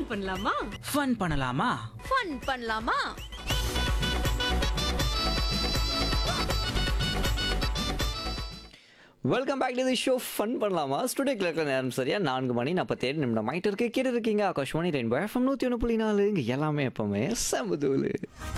பண்ணலாமா ஃபன் பண்ணலாமா ஃபன் பண்ணலாமா welcome back to the show fun பண்ணலாமா ஸ்டுடியோ கிளர்க்க நேரம் சரியா நான்கு மணி நாற்பத்தேழு நிமிடம் ஆகிட்டு இருக்கு கேட்டு இருக்கீங்க ஆகாஷ்வாணி ரெயின்போ எஃப்எம் நூற்றி ஒன்று புள்ளி நாலு இங்கே எல்லாமே எப்பவுமே சமதூலு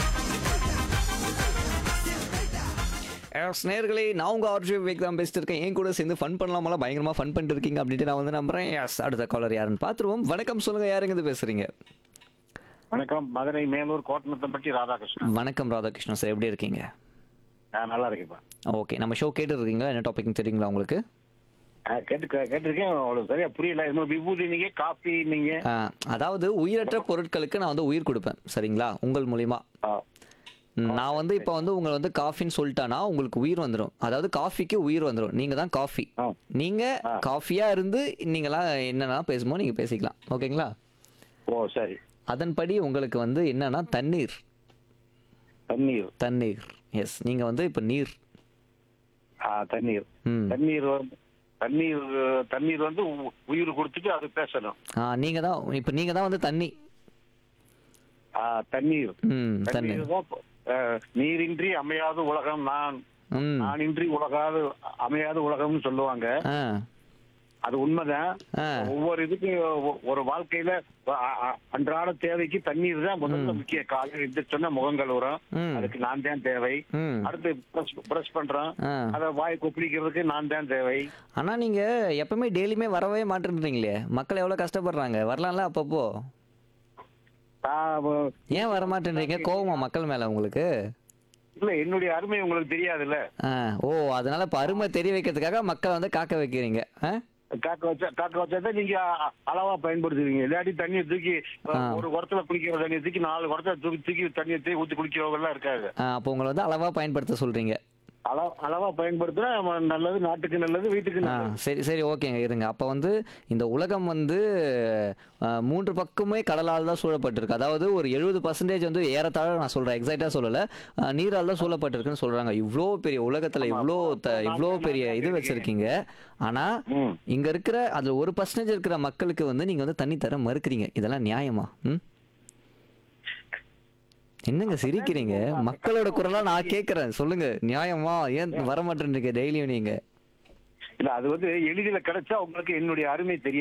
எஸ் நேர்களே நான் உங்கள் ஆர்ஜி விவேக் தான் பெஸ்ட் இருக்கேன் என் கூட சேர்ந்து ஃபன் பண்ணலாமலாம் பயங்கரமாக ஃபன் பண்ணிட்டு இருக்கீங்க அப்படின்ட்டு நான் வந்து நம்புறேன் எஸ் அடுத்த காலர் யாருன்னு பார்த்துருவோம் வணக்கம் சொல்லுங்கள் யாருங்க இது பேசுகிறீங்க வணக்கம் மதுரை மேலூர் கோட்டனத்தம்பட்டி ராதாகிருஷ்ணன் வணக்கம் ராதாகிருஷ்ணன் சார் எப்படி இருக்கீங்க நான் நல்லா இருக்கேன்ப்பா ஓகே நம்ம ஷோ கேட்டு இருக்கீங்களா என்ன டாபிக்னு தெரியுங்களா உங்களுக்கு ஆ, கேட்டு கேட்டிருக்கேன் அவ்வளவு சரியா புரியல இன்னும் விபூதி நீங்க காஃபி நீங்க ஆ, அதாவது உயிரற்ற பொருட்களுக்கு நான் வந்து உயிர் கொடுப்பேன் சரிங்களா உங்கள் மூலியமா ஆ, நான் வந்து இப்போ வந்து உங்களை வந்து காஃபின்னு சொல்லிட்டானா உங்களுக்கு உயிர் வந்துடும் அதாவது காஃபிக்கு உயிர் வந்துடும் நீங்க தான் காஃபி ஆ. நீங்க காஃபியா இருந்து நீங்களாம் என்னென்ன பேசுமோ நீங்க பேசிக்கலாம் ஓகேங்களா ஓ சரி அதன்படி உங்களுக்கு வந்து என்னன்னா தண்ணீர் தண்ணீர் தண்ணீர் எஸ் நீங்க வந்து இப்போ நீர் ஆ தண்ணீர் ம் தண்ணீர் வந்து- தண்ணீர் தண்ணீர் வந்து உ- உயிர் கொடுத்துட்டு அது பேசணும் ஆ நீங்க தான் இப்போ நீங்க தான் வந்து தண்ணி ஆ தண்ணீர் ம் தண்ணீர் தண்ணீர் தான் ஆ, நீரின்றி அமையாத உலகம் நான் ம் நானின்றி உலகாது அமையாத உலகம்னு சொல்லுவாங்க ஆ அது உண்மைதான் ஆ ஒவ்வொரு இதுக்கு ஒ- ஒரு வாழ்க்கையில அ- அ- அன்றாட தேவைக்கு தண்ணீர் தான் முதல்ல முக்கிய காலையில் எந்திரிச்சோன்னா முகங்கள் வரும் ம் அதுக்கு நான் தான் தேவை ம் அடுத்து பிரஷ் பிரஷ் பண்றோம் ஆ அத வாய் கொப்பளிக்கிறதுக்கு நான் தான் தேவை ஆனா நீங்க எப்பவுமே டெய்லியுமே வரவே மாட்டேன்றீங்களே மக்கள் எவ்வளவு கஷ்டப்படுறாங்க வரலாம்ல அப்பப்போ நான் வ- ஏன் வர மாட்டேன்றீங்க கோவமா மக்கள் மேல உங்களுக்கு இல்ல என்னுடைய அருமை உங்களுக்கு தெரியாதுல்ல ஆ, ஓ அதனால இப்ப அருமை தெரிய வைக்கிறதுக்காக மக்களை வந்து காக்க வைக்கிறீங்க ஆ? காக்க வச்சா காக்க வச்சா நீங்க அ- அளவா பயன்படுத்துவீங்க இல்லாட்டி தண்ணியை தூக்கி ஆ. ஒரு குடத்துல குளிக்கிற தண்ணியை தூக்கி நாலு குடத்துல தூக்கி தூக்கி தண்ணியை தூக்கி ஊத்தி குளிக்கிறவங்க எல்லாம் இருக்காது ஆ, அப்போ உங்களை வந்து அளவா பயன்படுத்த சொல்றீங்க அளவா அளவா பயன்படுத்தினா நம்ம நல்லது நாட்டுக்கு நல்லது வீட்டுக்கு ஆ நல்லது சரி சரி ஓகேங்க இருங்க அப்போ வந்து இந்த உலகம் வந்து ஆ, மூன்று பக்கமே கடலால் தான் சூழப்பட்டிருக்கு அதாவது ஒரு எழுபது பர்சன்டேஜ் வந்து ஏறத்தாழ நான் சொல்கிறேன் எக்ஸாக்டாக சொல்லலை ஆ, நீரால் தான் சூழப்பட்டிருக்குன்னு சொல்கிறாங்க இவ்வளோ பெரிய உலகத்தில் இவ்வளோ த இவ்வளோ பெரிய இது வச்சுருக்கீங்க ஆனால் ம் இங்கே இருக்கிற அதில் ஒரு பர்சன்டேஜ் இருக்கிற மக்களுக்கு வந்து நீங்கள் வந்து தண்ணி தர மறுக்கிறீங்க இதெல்லாம் நியாயமா ம் என்னங்க சிரிக்கிறீங்க மக்களோட குரலா நான் கேட்குறேன் சொல்லுங்க நியாயமா ஏன் வர மாட்டேன்றீங்க டெய்லியும் நீங்கள் இல்ல அது வந்து எளிதில கிடைச்சா உங்களுக்கு என்னுடைய அருமை தெரியாது